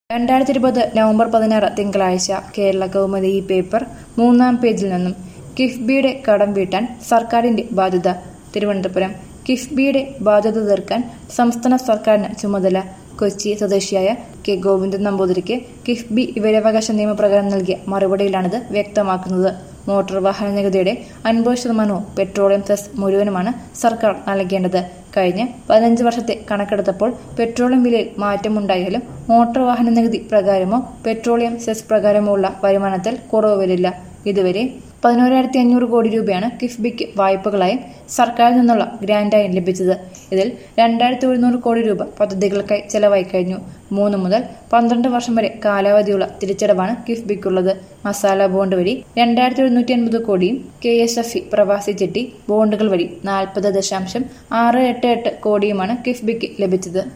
രണ്ടായിരത്തി ഇരുപത് നവംബർ പതിനാറ് തിങ്കളാഴ്ച കേരള കൗമുദി ഈ പേപ്പർ മൂന്നാം പേജിൽ നിന്നും കിഫ്ബിയുടെ കടം വീട്ടാൻ സർക്കാരിന്റെ ബാധ്യത തിരുവനന്തപുരം കിഫ്ബിയുടെ ബാധ്യത തീർക്കാൻ സംസ്ഥാന സർക്കാരിന് ചുമതല കൊച്ചി സ്വദേശിയായ കെ ഗോവിന്ദൻ നമ്പൂതിരിക്ക് കിഫ്ബി വിവരാവകാശ നിയമപ്രകാരം നൽകിയ മറുപടിയിലാണിത് വ്യക്തമാക്കുന്നത് മോട്ടോർ വാഹന നികുതിയുടെ അൻപത് ശതമാനവും പെട്രോളിയം സെസ് മുഴുവനുമാണ് സർക്കാർ നൽകേണ്ടത് കഴിഞ്ഞ പതിനഞ്ച് വർഷത്തെ കണക്കെടുത്തപ്പോൾ പെട്രോളിയം വിലയിൽ മാറ്റമുണ്ടായാലും മോട്ടോർ വാഹന നികുതി പ്രകാരമോ പെട്രോളിയം സെസ് പ്രകാരമോ ഉള്ള വരുമാനത്തിൽ കുറവ് വരില്ല ഇതുവരെ പതിനോരായിരത്തി അഞ്ഞൂറ് കോടി രൂപയാണ് കിഫ്ബിക്ക് വായ്പകളായും സർക്കാരിൽ നിന്നുള്ള ഗ്രാന്റായും ലഭിച്ചത് ഇതിൽ രണ്ടായിരത്തി ഒരുന്നൂറ് കോടി രൂപ പദ്ധതികൾക്കായി ചെലവായി കഴിഞ്ഞു മൂന്ന് മുതൽ പന്ത്രണ്ട് വർഷം വരെ കാലാവധിയുള്ള തിരിച്ചടവാണ് കിഫ്ബിക്കുള്ളത് മസാല ബോണ്ട് വഴി രണ്ടായിരത്തി എഴുന്നൂറ്റി അൻപത് കോടിയും കെ എസ് എഫ് ഇ പ്രവാസി ചെട്ടി ബോണ്ടുകൾ വഴി നാൽപ്പത് ദശാംശം ആറ് എട്ട് എട്ട് കോടിയുമാണ് കിഫ്ബിക്ക് ലഭിച്ചത്